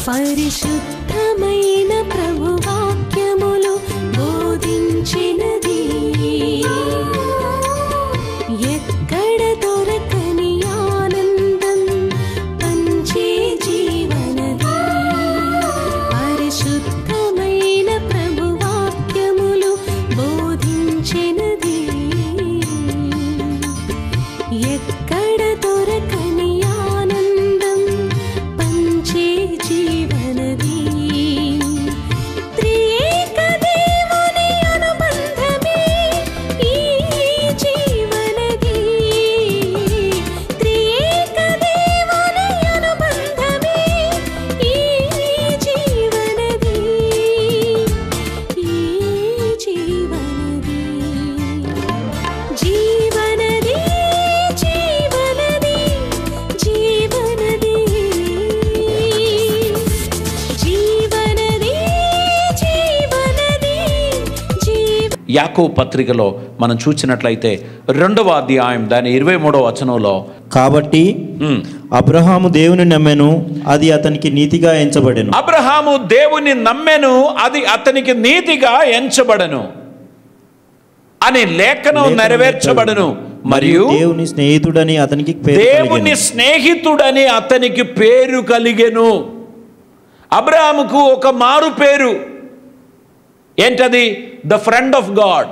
పరిశుద్ధమైన ప్రభువాక్యములు బోధించినది ఎక్కడ దొరకని ఆనందం పంచే జీవనది పరిశుద్ధమైన ప్రభువాక్యములు బోధించినది ఎక్కడ దొరకని ఆనందం పంచే జీవనది త్రియేక దేవుని అనుబంధమే ఈ జీవనది త్రియేక దేవుని అనుబంధమే ఈ జీవనది ఈ జీవనది జీవనది జీవనది జీవనది జీవనది జీవనది జీవ యాకో పత్రికలో మనం చూసినట్లయితే రెండవ అధ్యాయం దాని ఇరవై మూడవ వచనంలో కాబట్టి ఉమ్, అబ్రహాము దేవుని నమ్మెను అది అతనికి నీతిగా ఎంచబడెను అబ్రహాము దేవుని నమ్మెను అది అతనికి నీతిగా ఎంచబడను అని లేఖనం నెరవేర్చబడను మరియు దేవుని స్నేహితుడని అతనికి పేరు దేవుని కలిగెను. స్నేహితుడని అతనికి పేరు కలిగెను అబ్రహాముకు ఒక మారు పేరు ఏంటది ద ఫ్రెండ్ ఆఫ్ గాడ్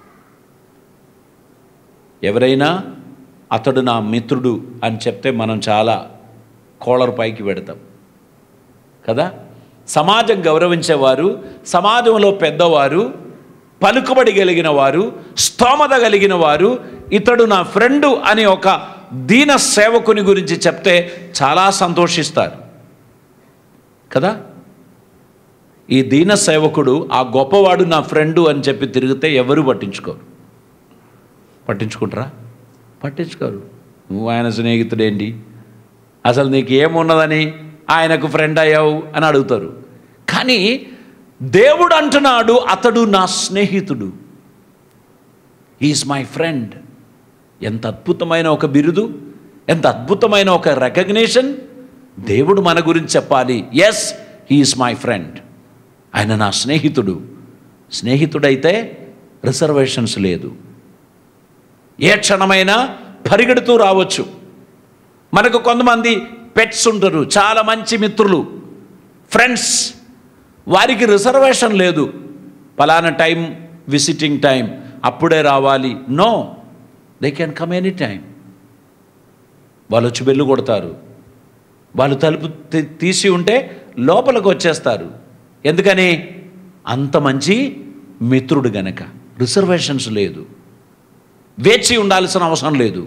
ఎవరైనా అతడు నా మిత్రుడు అని చెప్తే మనం చాలా కోళర్ పైకి పెడతాం కదా సమాజం గౌరవించేవారు సమాజంలో పెద్దవారు పలుకుబడి కలిగిన వారు స్తోమత కలిగిన వారు ఇతడు నా ఫ్రెండు అని ఒక దీన సేవకుని గురించి చెప్తే చాలా సంతోషిస్తారు కదా ఈ దీన సేవకుడు ఆ గొప్పవాడు నా ఫ్రెండు అని చెప్పి తిరిగితే ఎవరు పట్టించుకోరు పట్టించుకుంటారా పట్టించుకోరు నువ్వు ఆయన స్నేహితుడేంటి అసలు నీకు ఏమున్నదని ఆయనకు ఫ్రెండ్ అయ్యావు అని అడుగుతారు కానీ దేవుడు అంటున్నాడు అతడు నా స్నేహితుడు ఈజ్ మై ఫ్రెండ్ ఎంత అద్భుతమైన ఒక బిరుదు ఎంత అద్భుతమైన ఒక రికగ్నిషన్ దేవుడు మన గురించి చెప్పాలి ఎస్ హీఈస్ మై ఫ్రెండ్ ఆయన నా స్నేహితుడు స్నేహితుడైతే రిజర్వేషన్స్ లేదు ఏ క్షణమైనా పరిగెడుతూ రావచ్చు మనకు కొంతమంది పెట్స్ ఉంటారు చాలా మంచి మిత్రులు ఫ్రెండ్స్ వారికి రిజర్వేషన్ లేదు పలానా టైం విజిటింగ్ టైం అప్పుడే రావాలి no they can come any time వాళ్ళు వచ్చి బెల్లు కొడతారు వాళ్ళు తలుపు తీ- తీసి ఉంటే లోపలికి వచ్చేస్తారు ఎందుకని అంత మంచి మిత్రుడు గనక రిజర్వేషన్స్ లేదు వేచి ఉండాల్సిన అవసరం లేదు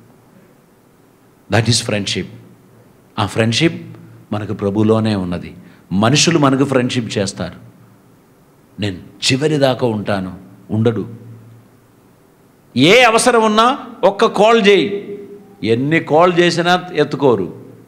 దట్ ఈస్ ఫ్రెండ్షిప్ ఆ ఫ్రెండ్షిప్ మనకు ప్రభులోనే ఉన్నది మనుషులు మనకు ఫ్రెండ్షిప్ చేస్తారు నేను చివరి దాకా ఉంటాను ఉండడు ఏ అవసరం ఉన్నా ఒక్క కాల్ చేయి ఎన్ని కాల్ చేసినా ఎత్తుకోరు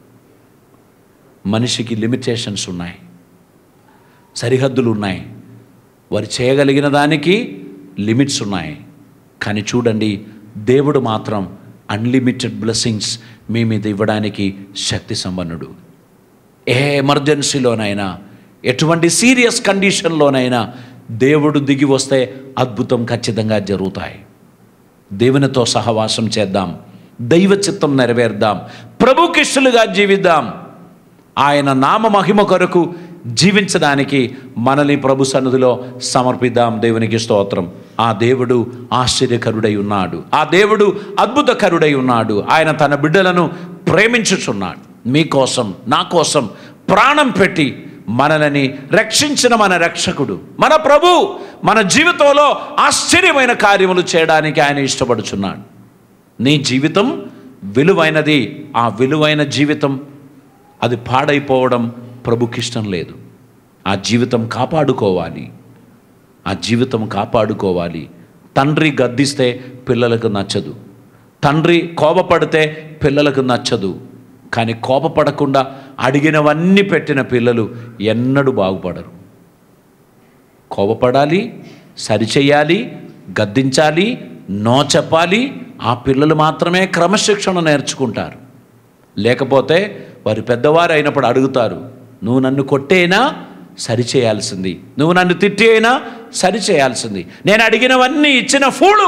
మనిషికి లిమిటేషన్స్ ఉన్నాయి సరిహద్దులు ఉన్నాయి వారు చేయగలిగిన దానికి లిమిట్స్ ఉన్నాయి కానీ చూడండి దేవుడు మాత్రం అన్లిమిటెడ్ బ్లెస్సింగ్స్ మీ మీద ఇవ్వడానికి శక్తి సంపన్నుడు ఏ ఎమర్జెన్సీలోనైనా ఎటువంటి సీరియస్ కండిషన్లోనైనా దేవుడు దిగి వస్తే అద్భుతం ఖచ్చితంగా జరుగుతాయి దేవునితో సహవాసం చేద్దాం దైవ చిత్తం నెరవేర్దాం ప్రభుకిష్టులుగా జీవిద్దాం ఆయన నామ మహిమ కొరకు జీవించడానికి మనల్ని ప్రభు సన్నిధిలో సమర్పిద్దాం దేవునికి స్తోత్రం ఆ దేవుడు ఆశ్చర్యకరుడై ఉన్నాడు ఆ దేవుడు అద్భుతకరుడై ఉన్నాడు ఆయన తన బిడ్డలను ప్రేమించుచున్నాడు మీకోసం నా కోసం ప్రాణం పెట్టి మనలని రక్షించిన మన రక్షకుడు మన ప్రభు మన జీవితంలో ఆశ్చర్యమైన కార్యములు చేయడానికి ఆయన ఇష్టపడుచున్నాడు నీ జీవితం విలువైనది ఆ విలువైన జీవితం అది పాడైపోవడం ప్రభుకిష్టం లేదు ఆ జీవితం కాపాడుకోవాలి ఆ జీవితం కాపాడుకోవాలి తండ్రి గద్దిస్తే పిల్లలకు నచ్చదు తండ్రి కోపపడితే పిల్లలకు నచ్చదు కానీ కోపపడకుండా అడిగినవన్నీ పెట్టిన పిల్లలు ఎన్నడూ బాగుపడరు కోపపడాలి సరిచేయాలి గద్దించాలి నో చెప్పాలి ఆ పిల్లలు మాత్రమే క్రమశిక్షణ నేర్చుకుంటారు లేకపోతే వారు పెద్దవారు అయినప్పుడు అడుగుతారు నువ్వు నన్ను కొట్టేనా సరిచేయాల్సింది నువ్వు నన్ను తిట్టి అయినా సరిచేయాల్సింది నేను అడిగినవన్నీ ఇచ్చిన ఫూడు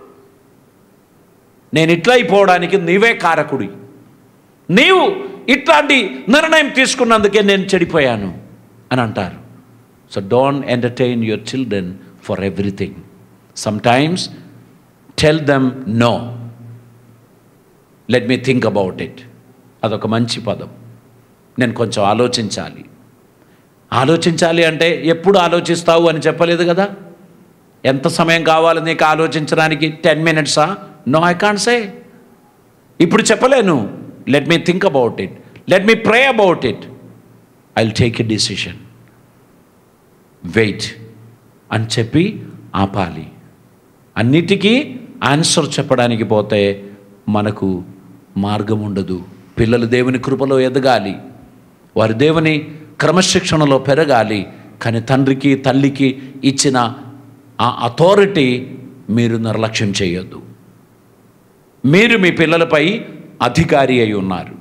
నేను ఇట్లా అయిపోవడానికి నీవే కారకుడి నీవు ఇట్లాంటి నిర్ణయం తీసుకున్నందుకే నేను చెడిపోయాను అని అంటారు so don't entertain your children for everything sometimes tell them no let me think about it అదొక మంచి పదం నేను కొంచెం ఆలోచించాలి ఆలోచించాలి అంటే ఎప్పుడు ఆలోచిస్తావు అని చెప్పలేదు కదా ఎంత సమయం కావాలి నీకు ఆలోచించడానికి టెన్ మినిట్సా నో ఐ కాంట్ సే ఇప్పుడు చెప్పలేను let me think about it let me pray about it I will take a decision wait అని చెప్పి ఆపాలి అన్నిటికీ ఆన్సర్ చెప్పడానికి పోతే మనకు మార్గం ఉండదు పిల్లలు దేవుని కృపలో ఎదగాలి వారి దేవుని క్రమశిక్షణలో పెరగాలి కానీ తండ్రికి తల్లికి ఇచ్చిన ఆ అథారిటీ మీరు నిర్లక్ష్యం చేయొద్దు మీరు మీ పిల్లలపై అధికారి అయి ఉన్నారు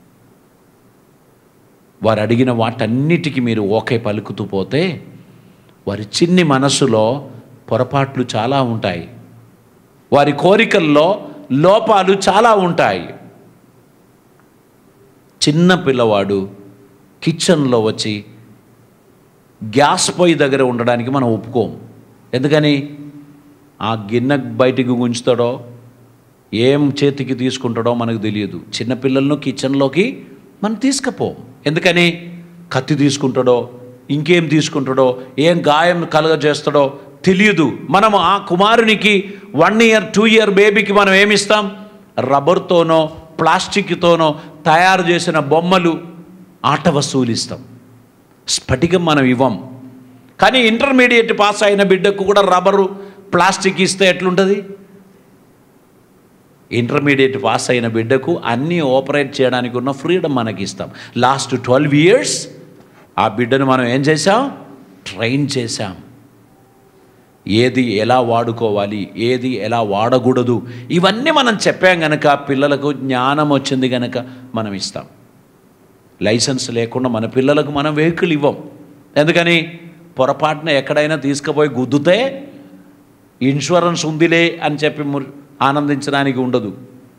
వారు అడిగిన వాటన్నిటికీ మీరు ఓకే పలుకుతూ పోతే వారి చిన్ని మనసులో పొరపాట్లు చాలా ఉంటాయి వారి కోరికల్లో లోపాలు చాలా ఉంటాయి చిన్న పిల్లవాడు కిచెన్లో వచ్చి గ్యాస్ పొయ్యి దగ్గర ఉండడానికి మనం ఒప్పుకోం ఎందుకని ఆ గిన్నె బయటికి గుంచుతాడో ఏం చేతికి తీసుకుంటాడో మనకు తెలియదు చిన్నపిల్లలను కిచెన్లోకి మనం తీసుకుపోం ఎందుకని కత్తి తీసుకుంటాడో ఇంకేం తీసుకుంటాడో ఏం గాయం కలగజేస్తాడో తెలియదు మనం ఆ కుమారునికి వన్ ఇయర్ టూ ఇయర్ బేబీకి మనం ఏమిస్తాం రబ్బర్తోనో ప్లాస్టిక్తోనో తయారు చేసిన బొమ్మలు ఆట వస్తువులు ఇస్తాం స్ఫటికం మనం ఇవ్వం కానీ ఇంటర్మీడియట్ పాస్ అయిన బిడ్డకు కూడా రబ్బరు ప్లాస్టిక్ ఇస్తే ఎట్లుంటుంది ఇంటర్మీడియట్ పాస్ అయిన బిడ్డకు అన్నీ ఆపరేట్ చేయడానికి ఉన్న ఫ్రీడమ్ మనకి ఇస్తాం లాస్ట్ ట్వెల్వ్ ఇయర్స్ ఆ బిడ్డను మనం ఏం చేసాం ట్రైన్ చేశాం ఏది ఎలా వాడుకోవాలి ఏది ఎలా వాడకూడదు ఇవన్నీ మనం చెప్పాం గనక పిల్లలకు జ్ఞానం వచ్చింది గనక మనం ఇస్తాం లైసెన్స్ లేకుండా మన పిల్లలకు మనం వెహికల్ ఇవ్వం ఎందుకని పొరపాటున ఎక్కడైనా తీసుకుపోయి గుద్దుతే ఇన్సూరెన్స్ ఉందిలే అని చెప్పి ముర్- ఆనందించడానికి ఉండదు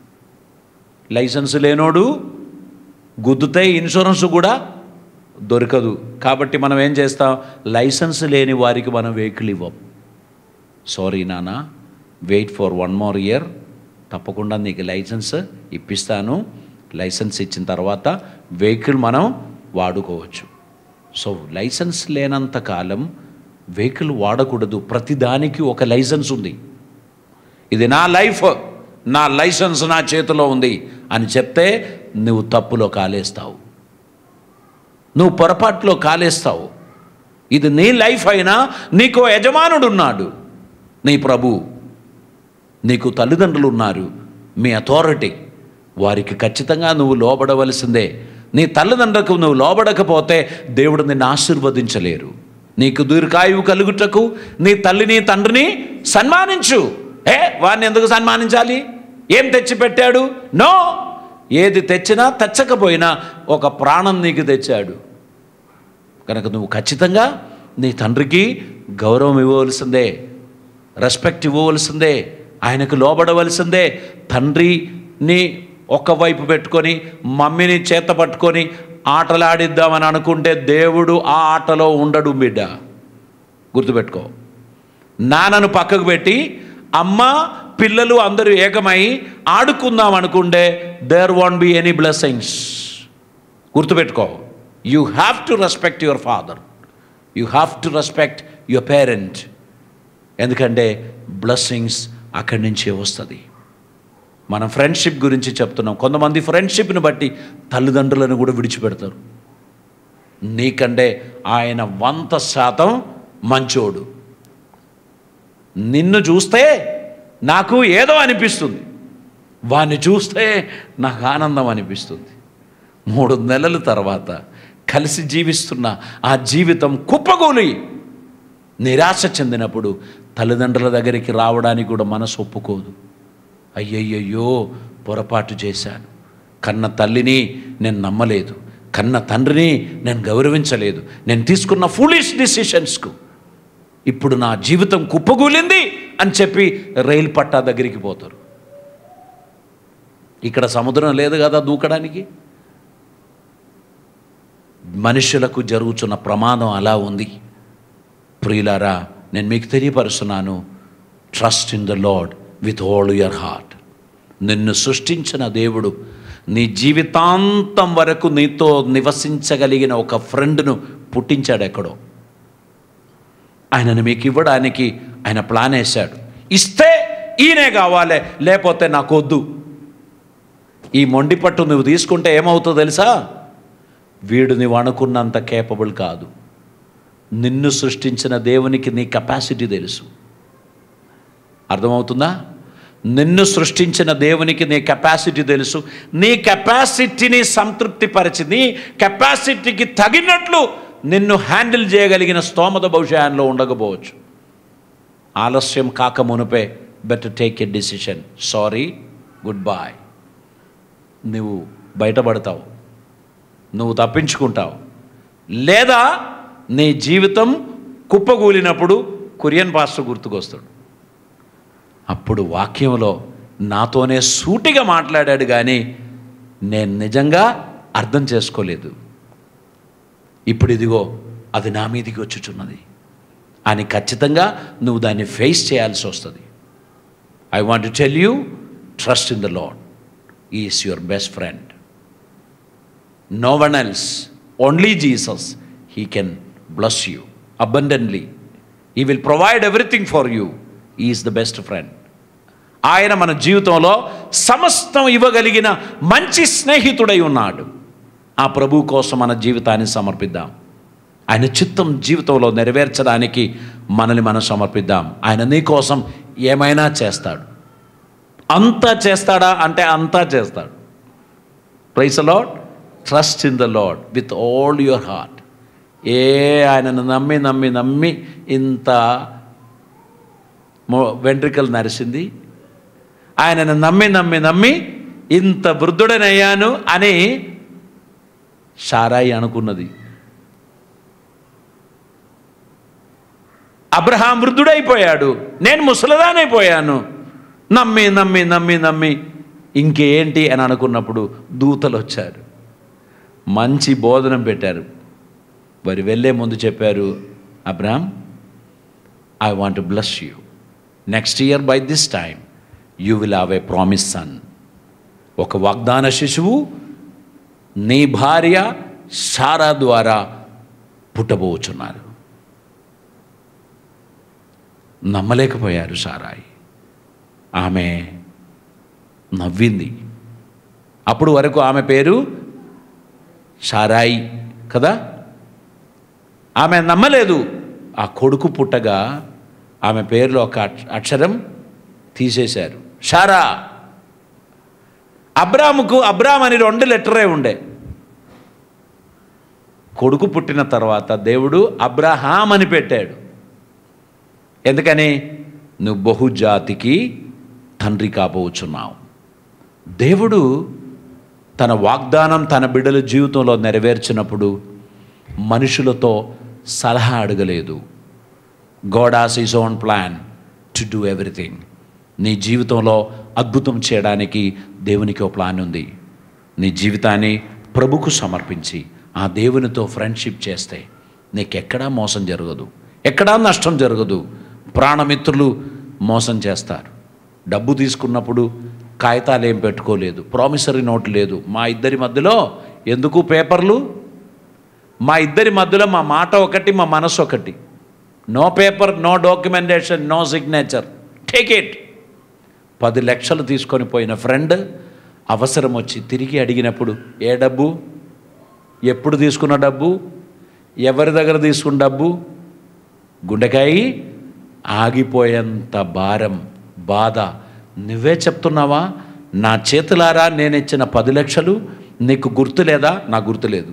లైసెన్స్ లేనోడు గుద్దుతే ఇన్సూరెన్స్ కూడా దొరకదు కాబట్టి మనం ఏం చేస్తాం లైసెన్స్ లేని వారికి మనం వెహికల్ ఇవ్వం సారీ నాన్న wait for one more year తప్పకుండా నీకు లైసెన్స్ ఇప్పిస్తాను లైసెన్స్ ఇచ్చిన తర్వాత వెహికల్ మనం వాడుకోవచ్చు సో లైసెన్స్ లేనంత కాలం వెహికల్ వాడకూడదు ప్రతిదానికి ఒక లైసెన్స్ ఉంది ఇది నా లైఫ్ నా లైసెన్స్ నా చేతిలో ఉంది అని చెప్తే నువ్వు తప్పులో కాలేస్తావు నువ్వు పొరపాటులో కాలేస్తావు ఇది నీ లైఫ్ అయినా నీకు యజమానుడు ఉన్నాడు నీ ప్రభు నీకు తల్లిదండ్రులు ఉన్నారు మీ అథారిటీ వారికి ఖచ్చితంగా నువ్వు లోబడవలసిందే నీ తల్లిదండ్రులకు నువ్వు లోబడకపోతే దేవుడు నిన్ను ఆశీర్వదించలేరు నీకు దీర్ఘాయువు కలుగుటకు నీ తల్లిని తండ్రిని సన్మానించు ఏ వారిని ఎందుకు సన్మానించాలి ఏం తెచ్చి పెట్టాడు నో ఏది తెచ్చినా తెచ్చకపోయినా ఒక ప్రాణం నీకు తెచ్చాడు కనుక నువ్వు ఖచ్చితంగా నీ తండ్రికి గౌరవం ఇవ్వవలసిందే రెస్పెక్ట్ ఇవ్వవలసిందే ఆయనకు లోబడవలసిందే తండ్రిని ఒకవైపు పెట్టుకొని మమ్మీని చేత పట్టుకొని ఆటలాడిద్దామని అనుకుంటే దేవుడు ఆ ఆటలో ఉండడు బిడ్డ గుర్తుపెట్టుకో నాన్నను పక్కకు పెట్టి అమ్మ పిల్లలు అందరూ ఏకమై ఆడుకుందాం అనుకుంటే there won't be any blessings గుర్తుపెట్టుకో you have to respect your father you have to respect your parent ఎందుకంటే బ్లెస్సింగ్స్ అక్కడి నుంచే వస్తుంది మనం ఫ్రెండ్షిప్ గురించి చెప్తున్నాం కొంతమంది ఫ్రెండ్షిప్ని బట్టి తల్లిదండ్రులను కూడా విడిచిపెడతారు నీకంటే ఆయన వంద శాతం మంచోడు నిన్ను చూస్తే నాకు ఏదో అనిపిస్తుంది వాడిని చూస్తే నాకు ఆనందం అనిపిస్తుంది మూడు నెలల తర్వాత కలిసి జీవిస్తున్న ఆ జీవితం కుప్పగూలి నిరాశ చెందినప్పుడు తల్లిదండ్రుల దగ్గరికి రావడానికి కూడా మనసు ఒప్పుకోదు అయ్యయ్యయ్యో పొరపాటు చేశాను కన్న తల్లిని నేను నమ్మలేదు కన్న తండ్రిని నేను గౌరవించలేదు నేను తీసుకున్న ఫూలిష్ డిసిషన్స్కు ఇప్పుడు నా జీవితం కుప్పగూలింది అని చెప్పి రైలు పట్టా దగ్గరికి పోతారు ఇక్కడ సముద్రం లేదు కదా దూకడానికి మనుషులకు జరుగుతున్న ప్రమాదం అలా ఉంది ప్రియులారా నేను మీకు తెలియపరుస్తున్నాను trust in the Lord with all your heart నిన్ను సృష్టించిన దేవుడు నీ జీవితాంతం వరకు నీతో నివసించగలిగిన ఒక ఫ్రెండ్ను పుట్టించాడు ఎక్కడో ఆయనను మీకు ఇవ్వడానికి ఆయన ప్లాన్ వేశాడు ఇస్తే ఈయనే కావాలి లేకపోతే నాకు వద్దు ఈ మొండి పట్టు నువ్వు తీసుకుంటే ఏమవుతుందో తెలుసా వీడు నువ్వు అనుకున్నంత కేపబుల్ కాదు నిన్ను సృష్టించిన దేవునికి నీ కెపాసిటీ తెలుసు అర్థమవుతుందా నిన్ను సృష్టించిన దేవునికి నీ కెపాసిటీ తెలుసు నీ కెపాసిటీని సంతృప్తిపరిచి నీ కెపాసిటీకి తగినట్లు నిన్ను హ్యాండిల్ చేయగలిగిన స్తోమత బహుశా ఆయనలో ఉండకపోవచ్చు ఆలస్యం కాక మునుపే better take a decision sorry good boy నువ్వు బయటపడతావు నువ్వు తప్పించుకుంటావు లేదా నీ జీవితం కుప్పగూలినప్పుడు కురియన్ పాస్టర్ గుర్తుకొస్తాడు అప్పుడు వాక్యంలో నాతోనే సూటిగా మాట్లాడాడు కానీ నేను నిజంగా అర్థం చేసుకోలేదు ఇప్పుడు ఇదిగో అది నా మీదికి వచ్చుచున్నది అని ఖచ్చితంగా నువ్వు దాన్ని ఫేస్ చేయాల్సి వస్తుంది I want to tell you trust in the Lord is your best friend no one else only Jesus he can bless you abundantly he will provide everything for you is the best friend ఆయన మన జీవితంలో సమస్తం ఇవ్వగలిగిన మంచి స్నేహితుడై ఉన్నాడు ఆ ప్రభు కోసం మన జీవితాన్ని సమర్పిద్దాం ఆయన చిత్తం జీవితంలో నెరవేర్చడానికి మనల్ని మనం సమర్పిద్దాం ఆయన నీ కోసం ఏమైనా చేస్తాడు అంతా చేస్తాడా అంటే అంతా చేస్తాడు praise Lord trust in the Lord with all your heart ఏ ఆయనను నమ్మి నమ్మి నమ్మి ఇంత మో వెంట్రికలు నరిసింది ఆయనను నమ్మి నమ్మి నమ్మి ఇంత వృద్ధుడనయ్యాను అని షారాయి అనుకున్నది అబ్రహాం వృద్ధుడైపోయాడు నేను ముసలదానైపోయాను నమ్మి నమ్మి నమ్మి నమ్మి ఇంకేంటి అని అనుకున్నప్పుడు దూతలు వచ్చారు మంచి బోధనం పెట్టారు వారు వెళ్ళే ముందు చెప్పారు Abraham I want bless you next year by this time you will have a promise son ఒక వాగ్దాన శిశువు నీ భార్య సారా ద్వారా పుట్టబోచున్నారు నమ్మలేకపోయారు సారాయి ఆమె నవ్వింది అప్పుడు వరకు ఆమె పేరు సారాయి కదా ఆమె నమ్మలేదు ఆ కొడుకు పుట్టగా ఆమె పేరులో ఒక అక్ష- అక్షరం తీసేశారు షారా అబ్రాముకు అబ్రామ్ అని రెండు లెటరే ఉండే కొడుకు పుట్టిన తర్వాత దేవుడు అబ్రహాం అని పెట్టాడు ఎందుకని నువ్వు బహుజాతికి తండ్రి కాబోచున్నావు దేవుడు తన వాగ్దానం తన బిడ్డల జీవితంలో నెరవేర్చినప్పుడు మనుషులతో సలహా అడగలేదు God has his own plan to do everything నీ జీవితంలో అద్భుతం చేయడానికి దేవునికి ఒక ప్లాన్ ఉంది నీ జీవితాన్ని ప్రభుకు సమర్పించి ఆ దేవునితో ఫ్రెండ్షిప్ చేస్తే నీకెక్కడా మోసం జరగదు ఎక్కడా నష్టం జరగదు ప్రాణమిత్రులు మోసం చేస్తారు డబ్బు తీసుకున్నప్పుడు కాగితాలు ఏం పెట్టుకోలేదు ప్రామిసరీ నోట్ లేదు మా ఇద్దరి మధ్యలో ఎందుకు పేపర్లు మా ఇద్దరి మధ్యలో మా మాట ఒకటి మా మనసు ఒకటి no paper no documentation no signature take it పది లక్షలు తీసుకొని పోయిన ఫ్రెండ్ అవసరం వచ్చి తిరిగి అడిగినప్పుడు ఏ డబ్బు ఎప్పుడు తీసుకున్న డబ్బు ఎవరి దగ్గర తీసుకున్న డబ్బు గుండెకాయి ఆగిపోయేంత భారం బాధ నువ్వే చెప్తున్నావా నా చేతులారా నేను ఇచ్చిన పది లక్షలు నీకు గుర్తు లేదా నా గుర్తు లేదు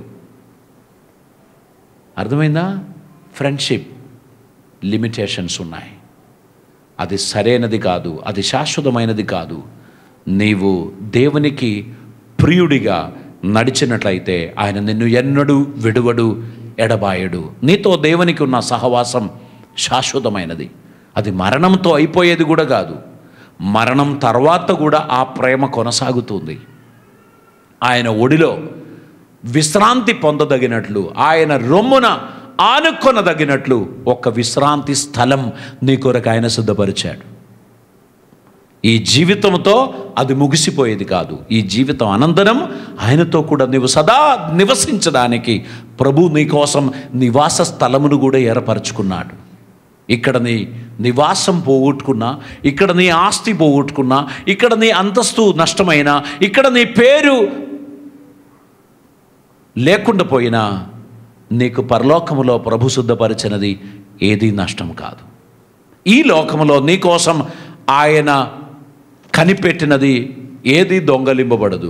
అర్థమైందా ఫ్రెండ్షిప్ లిమిటేషన్స్ ఉన్నాయి అది సరైనది కాదు అది శాశ్వతమైనది కాదు నీవు దేవునికి ప్రియుడిగా నడిచినట్లయితే ఆయన నిన్ను ఎన్నడూ విడువడు ఎడబాయడు నీతో దేవునికి ఉన్న సహవాసం శాశ్వతమైనది అది మరణంతో అయిపోయేది కూడా కాదు మరణం తర్వాత కూడా ఆ ప్రేమ కొనసాగుతుంది ఆయన ఒడిలో విశ్రాంతి పొందదగినట్లు ఆయన రొమ్మున ఆనుకొనదగినట్లు ఒక విశ్రాంతి స్థలం నీ కొరకు ఆయన సిద్ధపరిచాడు ఈ జీవితంతో అది ముగిసిపోయేది కాదు ఈ జీవితం అనంతరం ఆయనతో కూడా నీవు సదా నివసించడానికి ప్రభు నీ కోసం నివాస స్థలమును కూడా ఏర్పరచుకున్నాడు ఇక్కడ నీ నివాసం పోగొట్టుకున్నా ఇక్కడ నీ ఆస్తి పోగొట్టుకున్నా ఇక్కడ నీ అంతస్తు నష్టమైనా ఇక్కడ నీ పేరు లేకుండా పోయినా నీకు పరలోకములో ప్రభు శుద్ధపరిచినది ఏదీ నష్టం కాదు ఈ లోకములో నీకోసం ఆయన కనిపెట్టినది ఏది దొంగలింపబడదు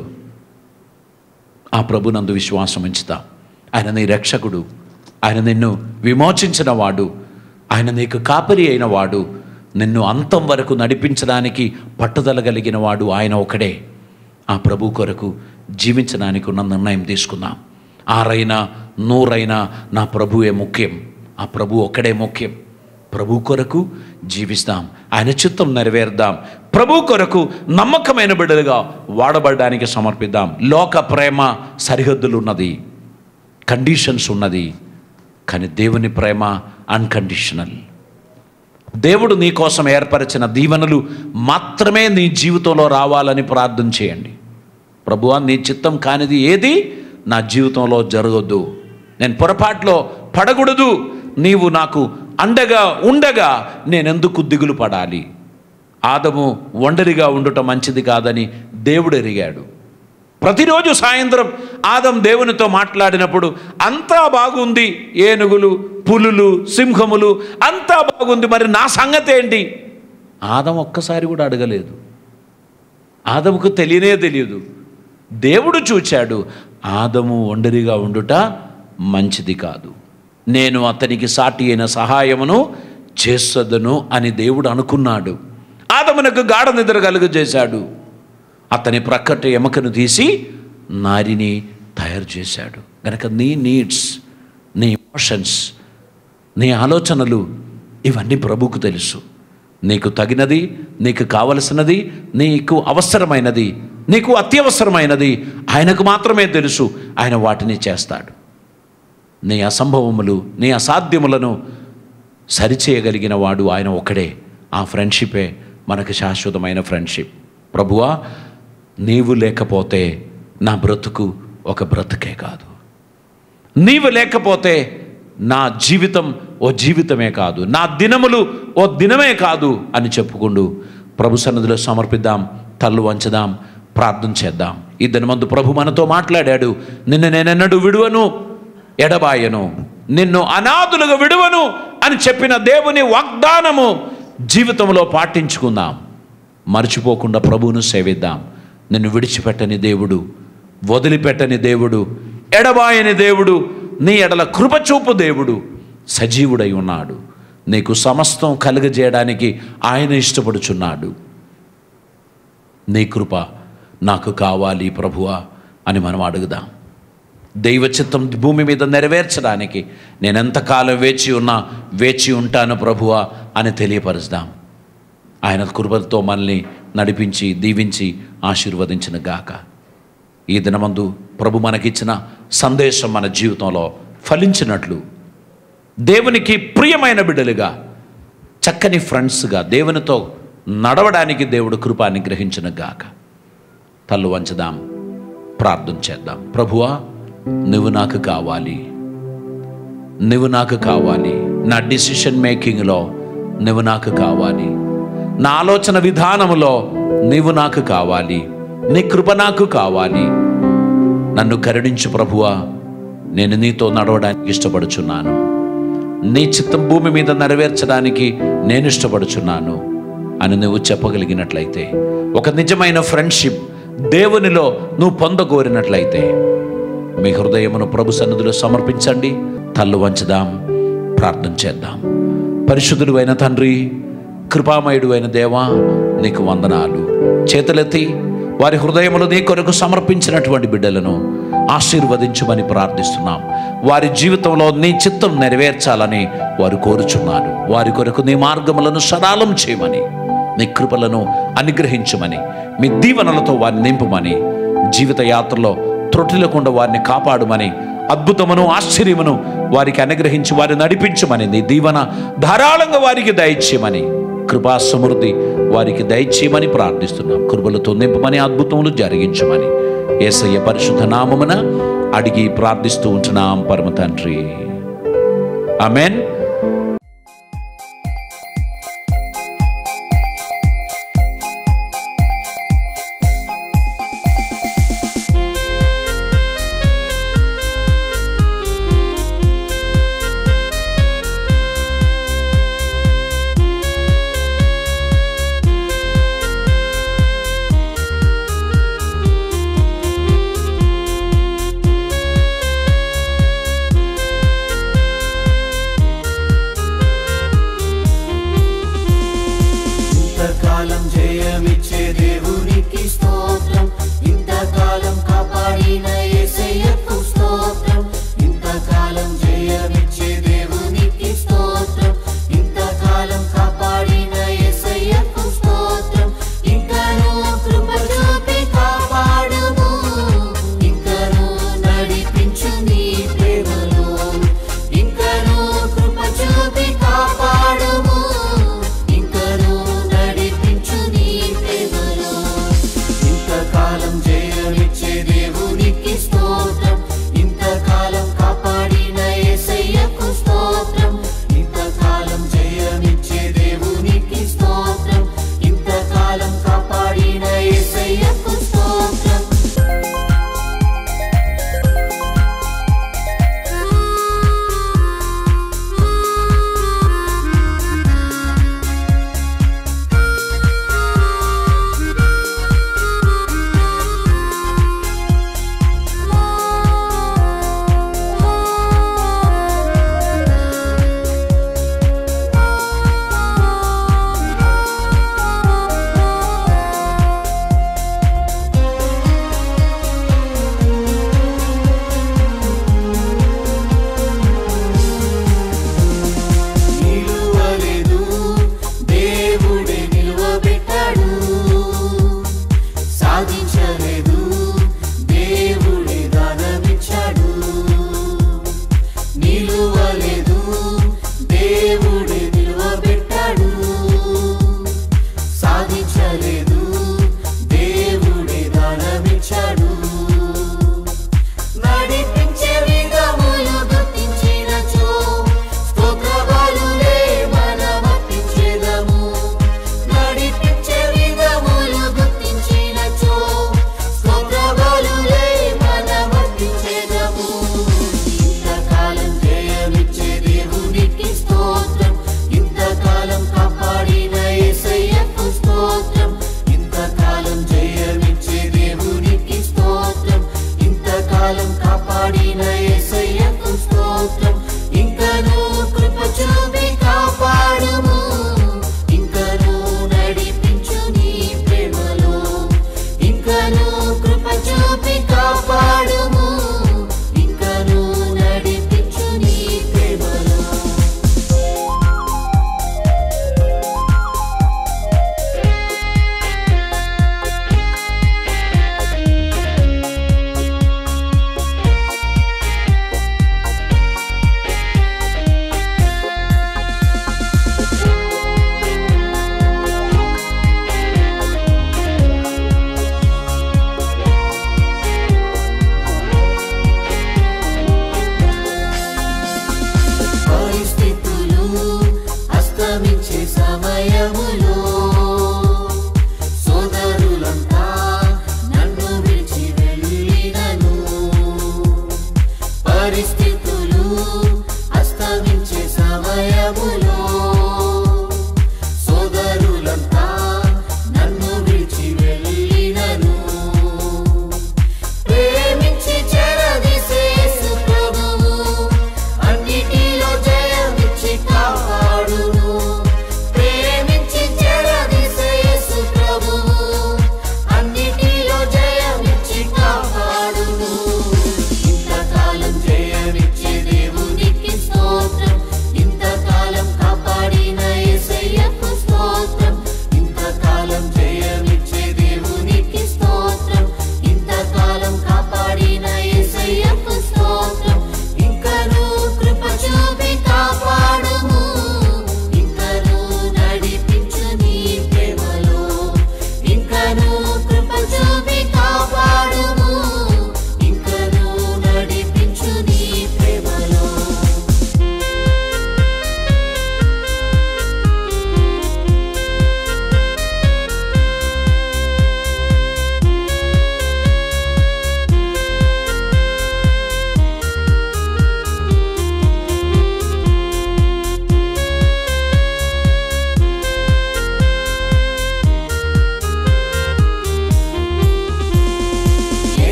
ఆ ప్రభునందు విశ్వాసం ఉంచుతా ఆయన నీ రక్షకుడు ఆయన నిన్ను విమోచించిన వాడు ఆయన నీకు కాపరి అయిన వాడు నిన్ను అంతం వరకు నడిపించడానికి పట్టుదల కలిగిన వాడు ఆయన ఒకడే ఆ ప్రభు కొరకు జీవించడానికి ఉన్న నిర్ణయం తీసుకుందాం ఆరైనా నూరైనా నా ప్రభువే ముఖ్యం ఆ ప్రభు ఒక్కడే ముఖ్యం ప్రభు కొరకు జీవిస్తాం ఆయన చిత్తం నెరవేర్దాం ప్రభు కొరకు నమ్మకమైన బిడ్డలుగా వాడబడడానికి సమర్పిద్దాం లోక ప్రేమ సరిహద్దులు ఉన్నది కండిషన్స్ ఉన్నది కానీ దేవుని ప్రేమ అన్కండిషనల్ దేవుడు నీ కోసం ఏర్పరిచిన దీవెనలు మాత్రమే నీ జీవితంలో రావాలని ప్రార్థన చేయండి ప్రభువా నీ చిత్తం కానిది ఏది నా జీవితంలో జరగొద్దు నేను పొరపాట్లో పడకూడదు నీవు నాకు అండగా ఉండగా నేనెందుకు దిగులు పడాలి ఆదము ఒంటరిగా ఉండటం మంచిది కాదని దేవుడు ఎరిగాడు ప్రతిరోజు సాయంత్రం ఆదం దేవునితో మాట్లాడినప్పుడు అంతా బాగుంది ఏనుగులు పులులు సింహములు అంతా బాగుంది మరి నా సంగతి ఏంటి ఆదం ఒక్కసారి కూడా అడగలేదు ఆదముకు తెలియనే తెలియదు దేవుడు చూచాడు ఆదము ఒంటరిగా ఉండుట మంచిది కాదు నేను అతనికి సాటి అయిన సహాయమును చేసదను అని దేవుడు అనుకున్నాడు ఆదమునకు గాఢ నిద్ర కలుగజేశాడు అతని ప్రక్కట ఎముకను తీసి నారిని తయారు చేశాడు గనక నీ నీడ్స్ నీ ఇమోషన్స్ నీ ఆలోచనలు ఇవన్నీ ప్రభువుకు తెలుసు నీకు తగినది నీకు కావలసినది నీకు అవసరమైనది నీకు అత్యవసరమైనది ఆయనకు మాత్రమే తెలుసు ఆయన వాటిని చేస్తాడు నీ అసంభవములు నీ అసాధ్యములను సరిచేయగలిగిన వాడు ఆయన ఒకడే ఆ ఫ్రెండ్షిపే మనకు శాశ్వతమైన ఫ్రెండ్షిప్ ప్రభువా నీవు లేకపోతే నా బ్రతుకు ఒక బ్రతుకే కాదు నీవు లేకపోతే నా జీవితం ఓ జీవితమే కాదు నా దినములు ఓ దినమే కాదు అని చెప్పుకుంటూ ప్రభు సన్నిధిలో సమర్పిద్దాం తల్లు వంచదాం ప్రార్థన చేద్దాం ఈ దినమందు ప్రభు మనతో మాట్లాడాడు నిన్ను నేనెన్నడూ విడువను ఎడబాయను నిన్ను అనాథులుగా విడువను అని చెప్పిన దేవుని వాగ్దానము జీవితంలో పాటించుకుందాం మర్చిపోకుండా ప్రభువును సేవిద్దాం నిన్ను విడిచిపెట్టని దేవుడు వదిలిపెట్టని దేవుడు ఎడబాయని దేవుడు నీ ఎడల కృపచూపు దేవుడు సజీవుడై ఉన్నాడు నీకు సమస్తం కలుగజేయడానికి ఆయన ఇష్టపడుచున్నాడు నీ కృప నాకు కావాలి ప్రభువా అని మనం అడుగుదాం దైవ చిత్తం భూమి మీద నెరవేర్చడానికి నేను ఎంతకాలం వేచి ఉన్నా వేచి ఉంటాను ప్రభువా అని తెలియపరుస్తాం ఆయన కృపతో మనల్ని నడిపించి దీవించి ఆశీర్వదించిన గాక ఈ దినమందు ప్రభు మనకిచ్చిన సందేశం మన జీవితంలో ఫలించినట్లు దేవునికి ప్రియమైన బిడ్డలుగా చక్కని ఫ్రెండ్స్గా దేవునితో నడవడానికి దేవుడు కృపాన్ని గ్రహించిన గాక తల్లు వంచదాం ప్రార్థన చేద్దాం ప్రభువా నువ్వు నాకు కావాలి నువ్వు నాకు కావాలి నా డిసిషన్ మేకింగ్లో నువ్వు నాకు కావాలి నా ఆలోచన విధానములో నీవు నాకు కావాలి నీ కృప నాకు కావాలి నన్ను కరుణించు ప్రభువా నేను నీతో నడవడానికి ఇష్టపడుచున్నాను నీ చిత్తం భూమి మీద నెరవేర్చడానికి నేను ఇష్టపడుచున్నాను అని నువ్వు చెప్పగలిగినట్లయితే ఒక నిజమైన ఫ్రెండ్షిప్ దేవునిలో నువ్వు పొందగోరినట్లయితే మీ హృదయమును ప్రభు సన్నిధిలో సమర్పించండి తల్లు వంచుదాం ప్రార్థన చేద్దాం పరిశుద్ధుడు అయిన తండ్రి కృపామయుడు అయిన దేవా నీకు వందనాలు చేతులెత్తి వారి హృదయములు నీ కొరకు సమర్పించినటువంటి బిడ్డలను ఆశీర్వదించమని ప్రార్థిస్తున్నాం వారి జీవితంలో నీ చిత్తం నెరవేర్చాలని వారు కోరుచున్నారు వారి కొరకు నీ మార్గములను సరళం చేయమని నీ కృపలను అనుగ్రహించమని మీ దీవెనలతో వారిని నింపుమని జీవిత యాత్రలో త్రొట్టిలకుండా వారిని కాపాడుమని అద్భుతమును ఆశ్చర్యమును వారికి అనుగ్రహించి వారిని నడిపించమని నీ దీవెన ధారాళంగా వారికి దయచేయమని కృపా సమృద్ధి వారికి దయచేయమని ప్రార్థిస్తున్నాం కృపలతో నింపమని అద్భుతములు జరిగించమని యేసయ్య పరిశుద్ధ నామమున అడిగి ప్రార్థిస్తూ ఉంటున్నాం పరమ తండ్రి ఆమెన్